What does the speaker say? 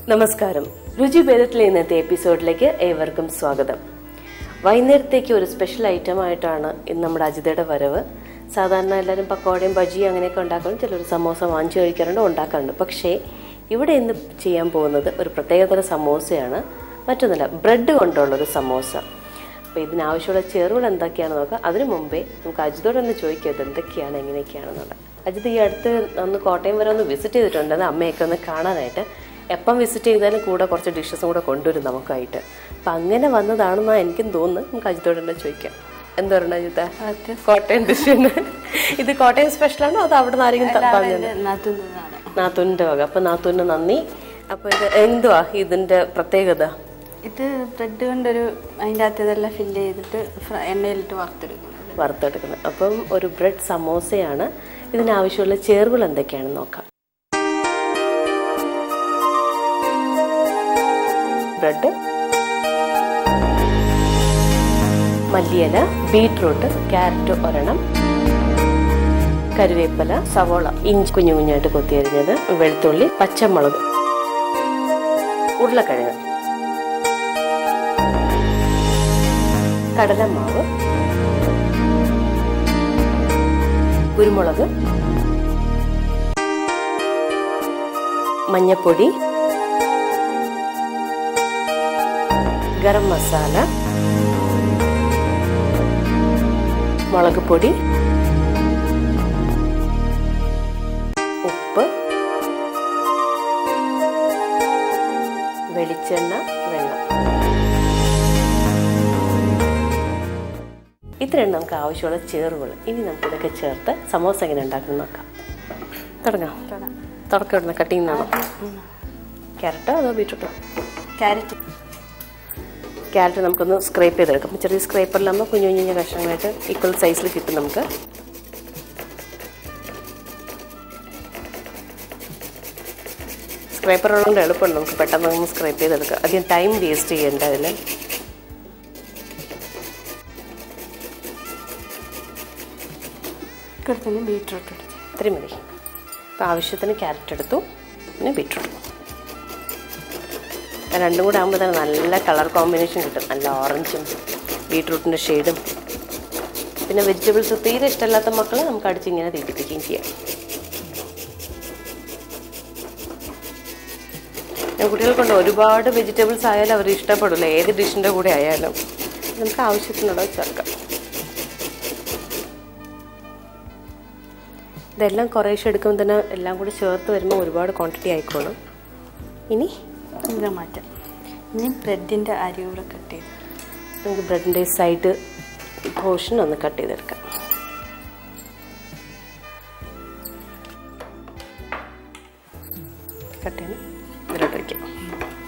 നമസ്കാരം രുചി ഭേദത്തിലെ ഇന്നത്തെ എപ്പിസോഡിലേക്ക് ഏവർക്കും സ്വാഗതം വൈകുന്നേരത്തേക്ക് ഒരു സ്പെഷ്യൽ ഐറ്റം ആയിട്ടാണ് ഇന്ന് നമ്മുടെ അജിതയുടെ വരവ് സാധാരണ എല്ലാവരും പക്കോടയും ബജിയും അങ്ങനെയൊക്കെ ഉണ്ടാക്കും ചിലർ സമോസ വാങ്ങിച്ചു കഴിക്കാറുണ്ട് ഉണ്ടാക്കാറുണ്ട് പക്ഷേ ഇവിടെ ഇന്ന് ചെയ്യാൻ പോകുന്നത് ഒരു പ്രത്യേകതര സമോസയാണ് മറ്റൊന്നുമല്ല ബ്രെഡ് കൊണ്ടുള്ള ഒരു സമോസ അപ്പോൾ ഇതിനാവശ്യമുള്ള ചേരുവകൾ എന്തൊക്കെയാണെന്ന് നോക്കാം അതിനു മുമ്പേ നമുക്ക് അജിതോട് ഒന്ന് ചോദിക്കാം ഇത് എന്തൊക്കെയാണ് എങ്ങനെയൊക്കെയാണെന്നുള്ളത് അജിത് ഈ അടുത്ത് ഒന്ന് കോട്ടയം വരെ ഒന്ന് വിസിറ്റ് ചെയ്തിട്ടുണ്ട് അത് അമ്മയൊക്കെ ഒന്ന് കാണാനായിട്ട് എപ്പം വിസിറ്റ് ചെയ്താലും കൂടെ കുറച്ച് ഡിഷസും കൂടെ കൊണ്ടുവരും നമുക്കായിട്ട് അപ്പം അങ്ങനെ വന്നതാണെന്നാണ് എനിക്കും തോന്നുന്നു നമുക്ക് അജിതോട് തന്നെ ചോദിക്കാം എന്താ പറയുക അജിത കോട്ടയം ഡിഷ് ഇത് കോട്ടയം സ്പെഷ്യലാണോ അത് അവിടെ നിന്ന് ആരെങ്കിലും ത- പറഞ്ഞത് നാത്തുന്നതാണ് നാത്തൂൻ്റെ വക അപ്പം നാത്തൂന് നന്ദി അപ്പോൾ ഇത് എന്തുവാ ഇതിൻ്റെ പ്രത്യേകത ഇത് ബ്രെഡ് കൊണ്ടൊരു അതിൻ്റെ അകത്ത് ഇതെല്ലാം ഫില്ല് ചെയ്തിട്ട് ഫ്ര- എണ്ണയിലിട്ട് വറുത്തെടുക്കുന്നത് വറുത്തെടുക്കുന്നത് അപ്പം ഒരു ബ്രെഡ് സമോസയാണ് ഇതിനാവശ്യമുള്ള ചേരുവകൾ എന്തൊക്കെയാണെന്ന് നോക്കാം ബ്രെഡ് മല്ലിയില ബീട്രൂട്ട് ക്യാരറ്റ് ഒരെണ്ണം കരുവേപ്പില സവോള ഇഞ്ചി കുഞ്ഞു കുഞ്ഞായിട്ട് കൊത്തിയരിഞ്ഞത് വെളുത്തുള്ളി പച്ചമുളക് ഉരുളക്കിഴങ്ങ് കടലമാവ് കുരുമുളക് മഞ്ഞപ്പൊടി ഗരം മസാല മുളക് പൊടി ഉപ്പ് വെളിച്ചെണ്ണ വെള്ളം ഇത്രയാണ് നമുക്ക് ആവശ്യമുള്ള ചേറുകൾ ഇനി നമുക്ക് ഇതൊക്കെ ചേർത്ത് സമോസ എങ്ങനെ ഉണ്ടാക്കുന്നത് നോക്കാം തുടങ്ങാം തുടക്കം ഇടുന്ന കട്ടിങ് നിന്നാണോ ക്യാരറ്റോ അതോ ബീട്രൂട്ടോ ക്യാരറ്റ് ക്യാരറ്റ് നമുക്കൊന്ന് സ്ക്രേപ്പ് ചെയ്തെടുക്കാം ചെറിയ സ്ക്രേപ്പറിലാകുമ്പോൾ കുഞ്ഞു കുഞ്ഞു കഷ്ണങ്ങളായിട്ട് ഈക്വൽ സൈസിൽ കിട്ടും നമുക്ക് സ്ക്രേപ്പർ ഉള്ളതുകൊണ്ട് എളുപ്പമുണ്ട് നമുക്ക് പെട്ടെന്ന് ഒന്ന് സ്ക്രേപ്പ് ചെയ്തെടുക്കാം അധികം ടൈം വേസ്റ്റ് ചെയ്യേണ്ട അതിൽ കൊടുത്തിന് ബീട്രൂട്ട് എടുത്ത് ഇത്രയും മതി അപ്പോൾ ആവശ്യത്തിന് ക്യാരറ്റ് എടുത്തു പിന്നെ ബീട്രൂട്ട് രണ്ടും കൂടെ ആകുമ്പോൾ തന്നെ നല്ല കളർ കോമ്പിനേഷൻ കിട്ടും നല്ല ഓറഞ്ചും ബീട്രൂട്ടിൻ്റെ ഷെയ്ഡും പിന്നെ വെജിറ്റബിൾസ് തീരെ ഇഷ്ടമില്ലാത്ത മക്കളെ നമുക്ക് അടിച്ചിങ്ങനെ തീറ്റിപ്പിക്കുകയും ചെയ്യാം ഞാൻ കുട്ടികൾക്കുണ്ട് ഒരുപാട് വെജിറ്റബിൾസ് ആയാലും അവർ ഇഷ്ടപ്പെടില്ല ഏത് ഡിഷിൻ്റെ കൂടെ ആയാലും നമുക്ക് ആവശ്യത്തിനുള്ളത് ചേർക്കാം ഇതെല്ലാം കുറേശ്ശെ എടുക്കുമ്പോൾ തന്നെ എല്ലാം കൂടി ചേർത്ത് വരുമ്പോൾ ഒരുപാട് ക്വാണ്ടിറ്റി ആയിക്കോളും ഇനി ഇത് മാറ്റാം ഇനി ബ്രെഡിൻ്റെ അരി കൂടെ കട്ട് ചെയ്ത് നമുക്ക് ബ്രെഡിൻ്റെ സൈഡ് പോർഷൻ ഒന്ന് കട്ട് ചെയ്തെടുക്കാം കട്ട് ചെയ്യണം ഇതിലോട്ട് വയ്ക്കാം